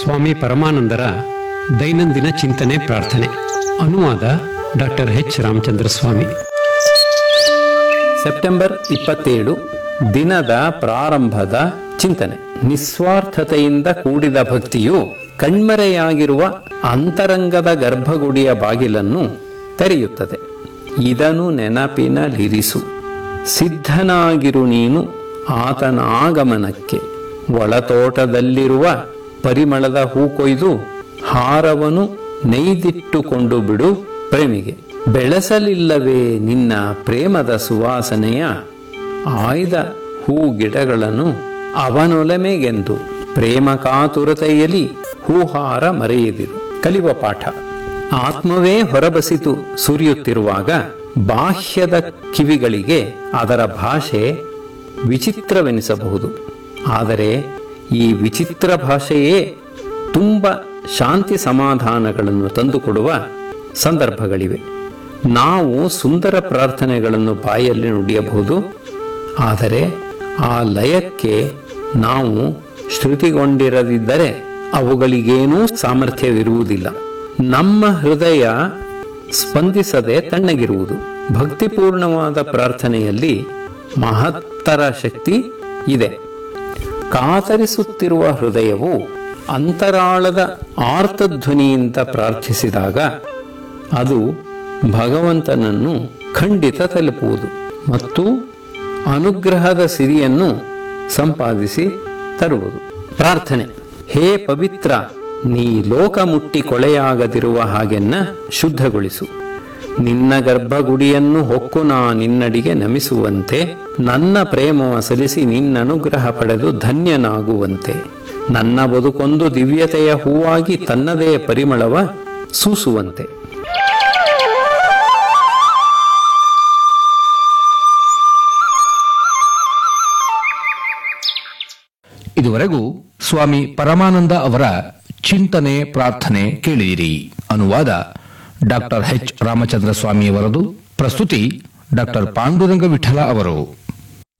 ಸ್ವಾಮಿ ಪರಮಾನಂದರ ದೈನಂದಿನ ಚಿಂತನೆ ಪ್ರಾರ್ಥನೆ ಅನುವಾದ doctor H Ramachandra Swamy September ಇಪ್ಪತ್ತೇಳು ದಿನದ ಪ್ರಾರಂಭದ ಚಿಂತನೆ ನಿಸ್ವಾರ್ಥತೆಯಿಂದ ಕೂಡಿದ ಭಕ್ತಿಯು ಕಣ್ಮರೆಯಾಗಿರುವ ಅಂತರಂಗದ ಗರ್ಭಗುಡಿಯ ಬಾಗಿಲನ್ನು ತೆರೆಯುತ್ತದೆ ಇದನ್ನು ನೆನಪಿನಲ್ಲಿರಿಸು ಸಿದ್ಧನಾಗಿರು ನೀನು ಆತನ ಆಗಮನಕ್ಕೆ ಒಳತೋಟದಲ್ಲಿರುವ ಪರಿಮಳದ ಹೂ ಕೊಯ್ದು ಹಾರವನ್ನು ನೆಯ್ದಿಟ್ಟುಕೊಂಡು ಬಿಡು ಪ್ರೇಮಿಗೆ ಬೆಳೆಸಲಿಲ್ಲವೇ ನಿನ್ನ ಪ್ರೇಮದ ಸುವಾಸನೆಯ ಆಯ್ದ ಹೂ ಗಿಡಗಳನ್ನು ಅವನೊಲಮೆಗೆಂದು ಪ್ರೇಮ ಕಾತುರತೆಯಲ್ಲಿ ಹೂಹಾರ ಮರೆಯದಿರು ಕಲಿಯುವ ಪಾಠ ಆತ್ಮವೇ ಹೊರಬಸಿತು ಸುರಿಯುತ್ತಿರುವಾಗ ಬಾಹ್ಯದ ಕಿವಿಗಳಿಗೆ ಅದರ ಭಾಷೆ ವಿಚಿತ್ರವೆನಿಸಬಹುದು ಆದರೆ ಈ ವಿಚಿತ್ರ ಭಾಷೆಯೇ ತುಂಬ ಶಾಂತಿ ಸಮಾಧಾನಗಳನ್ನು ತಂದುಕೊಡುವ ಸಂದರ್ಭಗಳಿವೆ ನಾವು ಸುಂದರ ಪ್ರಾರ್ಥನೆಗಳನ್ನು ಬಾಯಲ್ಲಿ ನುಡಿಯಬಹುದು ಆದರೆ ಆ ಲಯಕ್ಕೆ ನಾವು ಶ್ರುತಿಗೊಂಡಿರದಿದ್ದರೆ ಅವುಗಳಿಗೇನೂ ಸಾಮರ್ಥ್ಯವಿರುವುದಿಲ್ಲ ನಮ್ಮ ಹೃದಯ ಸ್ಪಂದಿಸದೆ ತಣ್ಣಗಿರುವುದು ಭಕ್ತಿಪೂರ್ಣವಾದ ಪ್ರಾರ್ಥನೆಯಲ್ಲಿ ಮಹತ್ತರ ಶಕ್ತಿ ಇದೆ ಕಾತರಿಸುತ್ತಿರುವ ಹೃದಯವು ಅಂತರಾಳದ ಆರ್ತಧ್ವನಿಯಿಂದ ಪ್ರಾರ್ಥಿಸಿದಾಗ ಅದು ಭಗವಂತನನ್ನು ಖಂಡಿತ ತಲುಪುವುದು ಮತ್ತು ಅನುಗ್ರಹದ ಸಿರಿಯನ್ನು ಸಂಪಾದಿಸಿ ತರುವುದು ಪ್ರಾರ್ಥನೆ ಹೇ ಪವಿತ್ರ ನೀ ಲೋಕ ಮುಟ್ಟಿ ಕೊಳೆಯಾಗದಿರುವ ಹಾಗೆನ್ನ ಶುದ್ಧಗೊಳಿಸು ನಿನ್ನ ಗರ್ಭಗುಡಿಯನ್ನು ಹೊಕ್ಕು ನಾ ನಿನ್ನಡಿಗೆ ನಮಿಸುವಂತೆ ನನ್ನ ಪ್ರೇಮವ ಸಲ್ಲಿಸಿ ನಿನ್ನ ಅನುಗ್ರಹ ಪಡೆದು ಧನ್ಯನಾಗುವಂತೆ ನನ್ನ ಬದುಕೊಂದು ದಿವ್ಯತೆಯ ಹೂವಾಗಿ ತನ್ನದೇ ಪರಿಮಳವ ಸೂಸುವಂತೆ ಇದುವರೆಗೂ ಸ್ವಾಮಿ ಪರಮಾನಂದ ಅವರ ಚಿಂತನೆ ಪ್ರಾರ್ಥನೆ ಕೇಳಿದಿರಿ ಅನುವಾದ ಡಾಕ್ಟರ್ ಎಚ್ ರಾಮಚಂದ್ರ ಸ್ವಾಮಿಯವರದು ಪ್ರಸ್ತುತಿ ಡಾಕ್ಟರ್ ಪಾಂಡುರಂಗ ವಿಠಲ ಅವರು